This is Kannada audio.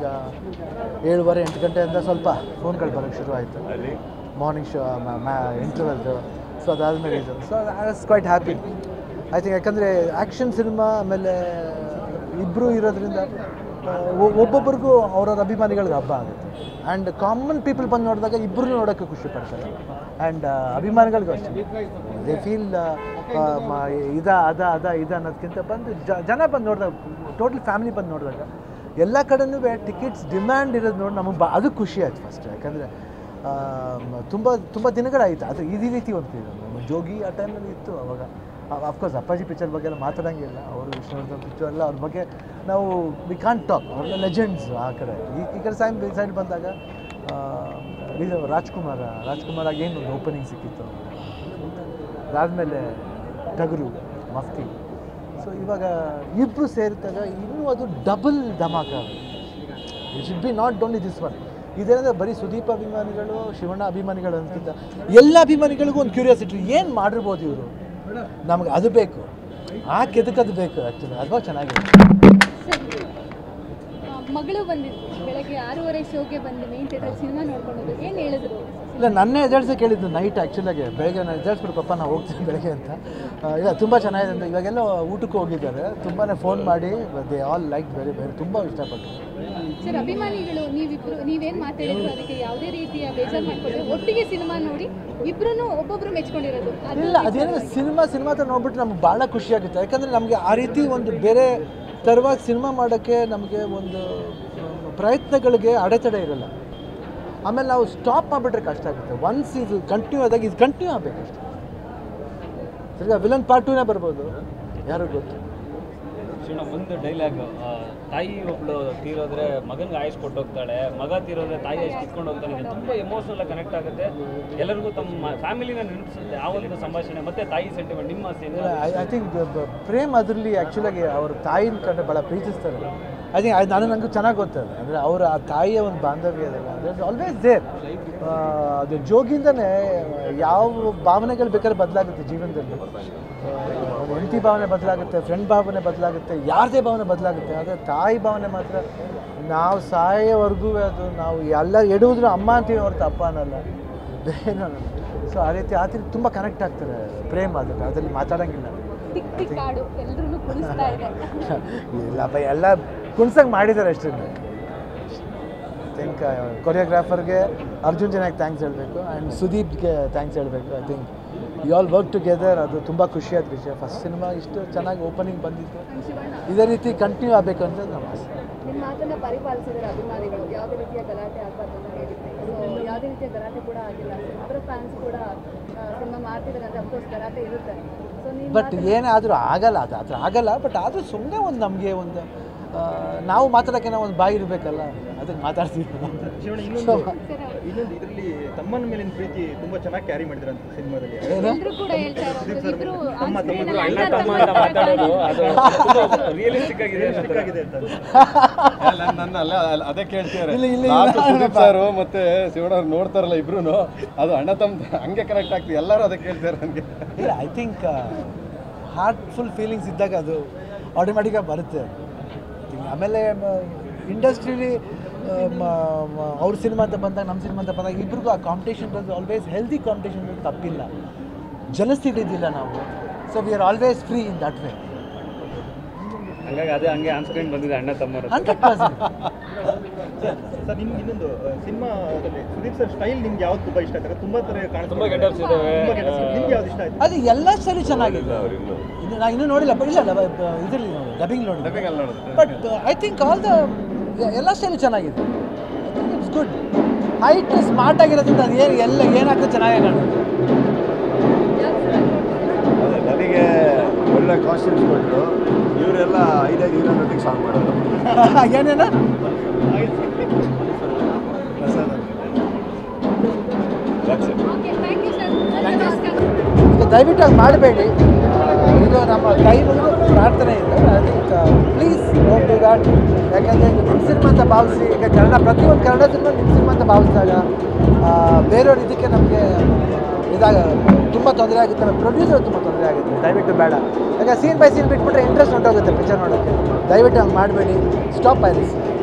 ಈಗ ಏಳುವರೆ ಎಂಟು ಗಂಟೆಯಿಂದ ಸ್ವಲ್ಪ ಫೋನ್ಗಳು ಬರೋಕ್ಕೆ ಶುರು ಆಯಿತು ಮಾರ್ನಿಂಗ್ ಶೋ ಇಂಟರ್ವಲ್ದು ಸೊ ಅದಾದಮೇಲೆ ಇದು so I was quite happy I think ಯಾಕಂದರೆ ಆ್ಯಕ್ಷನ್ ಸಿನಿಮಾ ಆಮೇಲೆ ಇಬ್ಬರು ಇರೋದ್ರಿಂದ ಆ, ಒ- ಒಬ್ಬೊಬ್ರಿಗೂ ಅವ್ರವ್ರ ಅಭಿಮಾನಿಗಳಿಗೆ ಹಬ್ಬ ಆಗುತ್ತೆ ಆ್ಯಂಡ್ ಕಾಮನ್ ಪೀಪಲ್ ಬಂದು ನೋಡಿದಾಗ ಇಬ್ಬರು ನೋಡೋಕ್ಕೆ ಖುಷಿ ಪಡ್ತಾರೆ ಆ್ಯಂಡ್ ಅಭಿಮಾನಿಗಳಿಗೂ ಅಷ್ಟೇ ದೇ ಫೀಲ್ ಇದ ಅದ ಅದ ಇದ ಅನ್ನೋದಕ್ಕಿಂತ ಬಂದು ಜ ಜನ ಬಂದು ನೋಡಿದಾಗ ಟೋಟಲ್ ಫ್ಯಾಮಿಲಿ ಬಂದು ನೋಡಿದಾಗ ಎಲ್ಲ ಕಡೆನೂ ಟಿಕೆಟ್ಸ್ ಡಿಮ್ಯಾಂಡ್ ಇರೋದು ನೋಡಿ ನಮಗೆ ಬಾ ಅದು ಖುಷಿ ಆಯ್ತು ಫಸ್ಟ್ ಯಾಕಂದರೆ ತುಂಬ ತುಂಬ ದಿನಗಳಾಯಿತು ಅದು ಈ ರೀತಿ ಒಂದು ಫೀಲ್ ಜೋಗಿ ಆ ಟೈಮಲ್ಲಿ ಇತ್ತು ಅವಾಗ ಅಫ್ಕೋರ್ಸ್ ಅಪ್ಪಾಜಿ ಪಿಕ್ಚರ್ ಬಗ್ಗೆ ಎಲ್ಲ ಮಾತಾಡೋಂಗಿಲ್ಲ ಅವರು ವಿಷ್ಣುವರ್ಧನ್ ಪಿಕ್ಚರ್ ಎಲ್ಲ ಅವ್ರ ಬಗ್ಗೆ ನಾವು ವಿ ಕಾಂಟ್ ಟಾಕ್ ಅವ್ರೆಲ್ಲ ಲೆಜೆಂಡ್ಸ್ ಆ ಕಡೆ ಈ ಈ ಕಡೆ ಸೈಡ್ ಈ ಸೈಡ್ ಬಂದಾಗ ಆ, ಇದು ರಾಜ್ಕುಮಾರ ರಾಜ್ಕುಮಾರ್ ಆಗಿ ಏನು ಒಂದು ಓಪನಿಂಗ್ ಸಿಕ್ಕಿತ್ತು ಅದಾದಮೇಲೆ ಟಗರು ಮಫ್ತಿ ಸೊ ಇವಾಗ ಇಬ್ಬರು ಸೇರಿದಾಗ ಇನ್ನೂ ಅದು ಡಬಲ್ ಧಮಾಕ it should be not only this one ಇದೇನಂದ್ರೆ ಬರೀ ಸುದೀಪ್ ಅಭಿಮಾನಿಗಳು ಶಿವಣ್ಣ ಅಭಿಮಾನಿಗಳು ಅಂತಿದ್ದ ಎಲ್ಲ ಅಭಿಮಾನಿಗಳಿಗೂ ಒಂದು ಕ್ಯೂರಿಯಾಸಿಟಿ ಏನು ಮಾಡಿರ್ಬೋದು ಇವರು ನಮಗೆ ಅದು ಬೇಕು ಆ ಕೆದಕದು ಬೇಕು ಆ್ಯಕ್ಚುಲಿ ಅಥವಾ ಚೆನ್ನಾಗಿದೆ ಆ, ಮಗಳು ಬಂದಿದ್ದು ಬೆಳಗ್ಗೆ ಆರೂವರೆ ಶೋಗೆ ಬಂದು ಮೇನ್ ಥಿಯೇಟರ್ ಸಿನಿಮಾ ನೋಡ್ಕೊಂಡು ಏನು ಹೇಳಿದ್ರು ಇಲ್ಲ ನನ್ನೇ ಎಜಾಡ್ಸೆ ಕೇಳಿದ್ದು ನೈಟ್ ಆ್ಯಕ್ಚುಲಾಗಿ ಬೆಳಗ್ಗೆ ನಾನು ಎಜಾಡ್ಸ್ಬಿಡು ಪಪ್ಪ ನಾವು ಹೋಗ್ತೀನಿ ಬೆಳಗ್ಗೆ ಅಂತ ಆ, ಇಲ್ಲ ತುಂಬ ಚೆನ್ನಾಗಿದೆ ಅಂತ ಇವಾಗೆಲ್ಲ ಊಟಕ್ಕೆ ಹೋಗಿದ್ದಾರೆ ತುಂಬಾ ಫೋನ್ ಮಾಡಿ they all like very very ತುಂಬ ಇಷ್ಟಪಟ್ಟರು ಸರ್ ಅಭಿಮಾನಿಗಳು ನೀವಿಬ್ರು ನೀವೇನು ಮಾತಾಡಿದ್ರು ಅದಕ್ಕೆ ಯಾವುದೇ ರೀತಿಯ ಬೇಜಾರು ಮಾಡ್ಕೊಂಡ್ರೆ ಒಟ್ಟಿಗೆ ಸಿನಿಮಾ ನೋಡಿ ಇಬ್ರು ಒಬ್ಬೊಬ್ರು ಮೆಚ್ಕೊಂಡಿರೋದು ಅದು ಇಲ್ಲ ಅದೇನೋ ಸಿನಿಮಾ ಸಿನಿಮಾ ತ ನೋಡ್ಬಿಟ್ಟು ನಮ್ಗೆ ಭಾಳ ಖುಷಿ ಆಗುತ್ತೆ ಯಾಕಂದರೆ ನಮಗೆ ಆ ರೀತಿ ಒಂದು ಬೇರೆ ಥರವಾಗಿ ಸಿನಿಮಾ ಮಾಡೋಕ್ಕೆ ನಮಗೆ ಒಂದು ಮ್, ಪ್ರಯತ್ನಗಳಿಗೆ ಅಡೆತಡೆ ಇರಲ್ಲ ಆಮೇಲೆ ನಾವು ಸ್ಟಾಪ್ ಮಾಡಿಬಿಟ್ರೆ ಕಷ್ಟ ಆಗುತ್ತೆ ಒನ್ಸ್ ಇದು ಕಂಟಿನ್ಯೂ ಆದಾಗ ಇದು ಕಂಟಿನ್ಯೂ ಆಗಬೇಕಷ್ಟೆ ತಿರ್ಗಾ ವಿಲನ್ ಪಾರ್ಟ್ ಟೂನೇ ಬರ್ಬೋದು ಯಾರು ಗೊತ್ತು ಶಿವಣ್ಣ ಒಂದು ಡೈಲಾಗ್ ತಾಯಿ ಒಬ್ಳು ತೀರೋದ್ರೆ ಮಗನಿಗೆ ಆಯುಷ್ ಕೊಟ್ಟು ಹೋಗ್ತಾಳೆ ಮಗ ತೀರೋದ್ರೆ ತಾಯಿ ಆಯುಷ್ ಕಿತ್ಕೊಂಡು ಹೋಗ್ತಾನೆ ಇದು ತುಂಬ ಎಮೋಷನಲ್ ಕನೆಕ್ಟ್ ಆಗುತ್ತೆ ಎಲ್ಲರಿಗೂ ತಮ್ಮ ಫ್ಯಾಮಿಲಿನ ನೆನಪಿಸುತ್ತೆ ಆ ಒಂದು ಸಂಭಾಷಣೆ ಮತ್ತೆ ತಾಯಿ ಸೆಂಟಿಮೆಂಟ್ ನಿಮ್ಮ ಸಿನಿಮಾ ಐ ಥಿಂಕ್ ಪ್ರೇಮ್ ಅದರಲ್ಲಿ ಆ್ಯಕ್ಚುಲಾಗಿ ಅವ್ರ ತಾಯಿನ ಕಂಡ್ರೆ ಭಾಳ ಪ್ರೀತಿಸ್ತಾರೆ ಐ ಥಿಂಕ್ ನಾನು ನನಗೂ ಚೆನ್ನಾಗಿ ಗೊತ್ತದು ಅಂದರೆ ಅವರ ಆ ತಾಯಿಯ ಒಂದು ಬಾಂಧವ್ಯ ಅದೆಲ್ಲ ಅಂದರೆ ಆಲ್ವೇಸ್ ದೇರ್ ಅದು ಜೋಗಿಂದನೇ ಯಾವ ಭಾವನೆಗಳು ಬೇಕಾದ್ರೆ ಬದಲಾಗುತ್ತೆ ಜೀವನದಲ್ಲಿ ಹೆಂಡತಿ ಭಾವನೆ ಬದಲಾಗುತ್ತೆ ಫ್ರೆಂಡ್ ಭಾವನೆ ಬದಲಾಗುತ್ತೆ ಯಾರದೇ ಭಾವನೆ ಬದಲಾಗುತ್ತೆ ಆದರೆ ತಾಯಿ ಭಾವನೆ ಮಾತ್ರ ನಾವು ಸಾಯೋವರೆಗೂ ಅದು ನಾವು ಎಲ್ಲ ಎಡುವುದ್ರು ಅಮ್ಮ ಅಂತೀವಿ ಹೊರತು ಅಪ್ಪ ಅನ್ನಲ್ಲ ಬೇರೆ ಸೊ ಆ ರೀತಿ ಆ ರೀತಿ ತುಂಬ ಕನೆಕ್ಟ್ ಆಗ್ತಾರೆ ಪ್ರೇಮ್ ಅದಕ್ಕೆ ಅದರಲ್ಲಿ ಮಾತಾಡೋಂಗಿಲ್ಲ ಟಿಕ್ ಟಿಕ್ ಕಾಡು ಎಲ್ಲರೂ ಕುಣಿಸ್ತಾ ಇದೆ ಇಲ್ಲಪ್ಪ ಎಲ್ಲ ಕುಣ್ಸಂಗೆ ಮಾಡಿದ್ದಾರೆ ಅಷ್ಟೇ ಥಿಂಕ್ ಕೊರಿಯೋಗ್ರಾಫರ್ಗೆ ಅರ್ಜುನ್ ಚೆನ್ನಾಗಿ ಥ್ಯಾಂಕ್ಸ್ ಹೇಳಬೇಕು ಆ್ಯಂಡ್ ಸುದೀಪ್ಗೆ ಥ್ಯಾಂಕ್ಸ್ ಹೇಳಬೇಕು I think you all work together ಅದು ತುಂಬ ಖುಷಿಯಾದ ವಿಷಯ ಫಸ್ಟ್ ಸಿನಿಮಾ ಇಷ್ಟು ಚೆನ್ನಾಗಿ ಓಪನಿಂಗ್ ಬಂದಿತ್ತು ಶಿವಣ್ಣ ಇದೇ ರೀತಿ ಕಂಟಿನ್ಯೂ ಆಗಬೇಕು ಅಂತ ನಮ್ಮ ಆಸೆ ನಿಮ್ಮ ಮಾತನ್ನ ಪರಿಪಾಲಿಸಿದರೆ ಅಭಿಮಾನಿಗಳು ಯಾವುದೇ ರೀತಿಯ ಗಲಾಟೆ ಆಗಬಾರ್ದು ಅಂತ ಹೇಳಿದ್ದೆ ಸೊ ಯಾವುದೇ ರೀತಿಯ ಗಲಾಟೆ ಕೂಡ ಆಗಿಲ್ಲ ಇಬ್ಬರ ಫ್ಯಾನ್ಸ್ ಕೂಡ ಸಿನಿಮಾ ಮಾಡ್ತಿದ್ದಾರೆ ಅಂದರೆ ಅಫ್ಕೋರ್ಸ್ ಗಲಾಟೆ ಇರುತ್ತೆ ಸೊ ನೀವು ಬಟ್ ಏನೇ ಆದರೂ ಆಗಲ್ಲ ಅದು ಆ ಥರ ಆಗಲ್ಲ ಬಟ್ ಆದರೂ ಸುಮ್ಮನೆ ಒಂದು ನಮಗೆ ಒಂದು ಆ, ನಾವು ಮಾತಾಡೋಕ್ಕೆ ಒಂದು ಬಾಯಿ ಇರಬೇಕಲ್ಲ ಅದಕ್ಕೆ ಮಾತಾಡ್ತೀವಿ ಶಿವಣ್ಣ ಇನ್ನೊಂದು ಇನ್ನೊಂದು ಇದರಲ್ಲಿ ತಮ್ಮನ ಮೇಲಿನ ಪ್ರೀತಿ ತುಂಬಾ ಚೆನ್ನಾಗಿ ಕ್ಯಾರಿ ಮಾಡಿದ್ರಂತ ಸಿನಿಮಾದಲ್ಲಿ ಏನು ಎಲ್ಲರೂ ಕೂಡ ಹೇಳ್ತಾ ಇರೋದು ಇಬ್ರು ತಮ್ಮ on screen ತಮ್ಮ ಅಲ್ಲಿ ಅಣ್ಣ ತಮ್ಮ ಅಂತ ಮಾತಾಡೋದು ಅದು ರಿಯಲಿಸ್ಟಿಕ್ ಆಗಿದೆ Realistic ಆಗಿದೆ ಅಂತ ಅಲ್ಲ, ನನ್ನ ಅಲ್ಲ ಅಲ್ಲ, ಅದೇ ಕೇಳ್ತಿದ್ದಾರೆ ಇಲ್ಲ, ಇಲ್ಲ, ಲಾಸ್ಟ್ ಇಲ್ಲ. ಸುದೀಪ್ ಸರ್ ಮತ್ತೆ ಶಿವಣ್ಣ ಅವ್ರು ನೋಡ್ತಾರಲ್ಲ ಇಬ್ರು ಅದು ಅಣ್ಣ ತಮ್ಮ ಹಂಗೆ ಕನೆಕ್ಟ್ ಆಗ್ತದೆ ಎಲ್ಲರೂ ಅದೇ ಕೇಳ್ತಾರೆ ನನಗೆ ಇಲ್ಲ ಐ ಥಿಂಕ್ ಹಾರ್ಟ್ಫುಲ್ ಫೀಲಿಂಗ್ಸ್ ಇದ್ದಾಗ ಅದು ಆಟೋಮೆಟಿಕಾಗಿ ಬರುತ್ತೆ I think ಆಮೇಲೆ ಇಂಡಸ್ಟ್ರೀಲಿ ಅವ್ರ ಸಿನಿಮಾ ಅಂತ ಬಂದಾಗ ನಮ್ಮ ಸಿನಿಮಾ ಅಂತ ಬಂದಾಗ ಇಬ್ರಿಗೂ ಆ ಕಾಂಪಿಟೇಷನ್ ಬಂದು ಆಲ್ವೇಸ್ ಹೆಲ್ದಿ ಕಾಂಪಿಟೇಷನ್ ತಪ್ಪಿಲ್ಲ ಜಲಸಿ ಹಿಡಿದಿಲ್ಲ ನಾವು so we are always free in that way ಹಂಗಾಗಿ ಅದೇ ಹಂಗೆ ಆನ್ ಸ್ಕ್ರೀನ್ ಬಂದಿದೆ ಅಣ್ಣ ತಮ್ಮರು ಹಂಡ್ರೆಡ್ ಪರ್ಸೆಂಟ್ ಸರ್ ನಿಮ್ಗೆ ಇನ್ನೊಂದು ಸಿನಿಮಾದಲ್ಲಿ ಸುದೀಪ್ ಸರ್ ಸ್ಟೈಲ್ ನಿಮ್ಗೆ ಯಾವ್ದು ತುಂಬಾ ಇಷ್ಟ ಆಯ್ತು ತುಂಬಾ ತರ ಕಾಣಿಸ್ತಾ ತುಂಬಾ getups ಇದಾವೆ. ತುಂಬಾ getups ಇದೆ. ನಿಮ್ಗೆ ಯಾವ್ದು ಇಷ್ಟ ಆಯ್ತು ಅದು ಎಲ್ಲ ಸ್ಟೈಲಿ ಚೆನ್ನಾಗಿದೆ ಇನ್ನು ನಾನು ಇನ್ನೂ ನೋಡಿಲ್ಲ ಬಟ್ ಇಲ್ಲ ಇದರಲ್ಲಿ ಡಬ್ಬಿಂಗ್ ನೋಡಿ ಡಬ್ಬಿಂಗ್ ಅಲ್ಲಿ ನೋಡಿದ್ರೆ but I think all the ಎಲ್ಲ ಸ್ಟೈಲು ಚೆನ್ನಾಗಿದೆ ಇಟ್ಸ್ ಗುಡ್ ಹೈಟ್ ಸ್ಮಾರ್ಟ್ ಆಗಿರೋದ್ರಿಂದ ಅದು ಏನು ಎಲ್ಲ ಏನಾಗ್ತದೆ ಚೆನ್ನಾಗಿ ಕಾಣುತ್ತೆ ಅದೇ ನನಗೆ ಒಳ್ಳೆ ಕಾಸ್ಟ್ಯೂಮ್ಸ್ ಕೊಟ್ಟರು ಇವರೆಲ್ಲ ಐದೈದು ಹೀರೋನೊಟ್ಟಿಗೆ ಸಾಂಗ್ ಮಾಡೋದು ಏನೇನು Prasad That's it. Okay thank you sir ಈಗ ದಯವಿಟ್ಟು ಅದು ಮಾಡಬೇಡಿ ಇದು ನಮ್ಮ ಕೈ ಮುಗಿದು ಪ್ರಾರ್ಥನೆ ಇದೆ I think please don't do that ಯಾಕಂದರೆ ನಿಮ್ಮ ಸಿನಿಮಾ ಅಂತ ಭಾವಿಸಿ ಈಗ ಕನ್ನಡ ಪ್ರತಿಯೊಂದು ಕನ್ನಡ ಸಿನಿಮಾ ನಿಮ್ಮ ಸಿನಿಮಾ ಅಂತ ಭಾವಿಸಿದಾಗ ಆ, ಬೇರೆಯವ್ರ ಇದಕ್ಕೆ ನಮಗೆ ಇದಾಗ ತುಂಬ ತೊಂದರೆ ಆಗುತ್ತೆ ನಮ್ಮ ಪ್ರೊಡ್ಯೂಸರ್ ತುಂಬ ತೊಂದರೆ ಆಗುತ್ತೆ ದಯವಿಟ್ಟು ಬೇಡ ಯಾಕೆ ಸೀನ್ ಬೈ ಸೀನ್ ಬಿಟ್ಬಿಟ್ರೆ ಇಂಟ್ರೆಸ್ಟ್ ಹೊಂಟೋಗುತ್ತೆ ಪಿಕ್ಚರ್ ನೋಡೋಕ್ಕೆ ದಯವಿಟ್ಟು ಹಂಗೆ ಮಾಡಬೇಡಿ ಸ್ಟಾಪ್ ಆಯ್ತು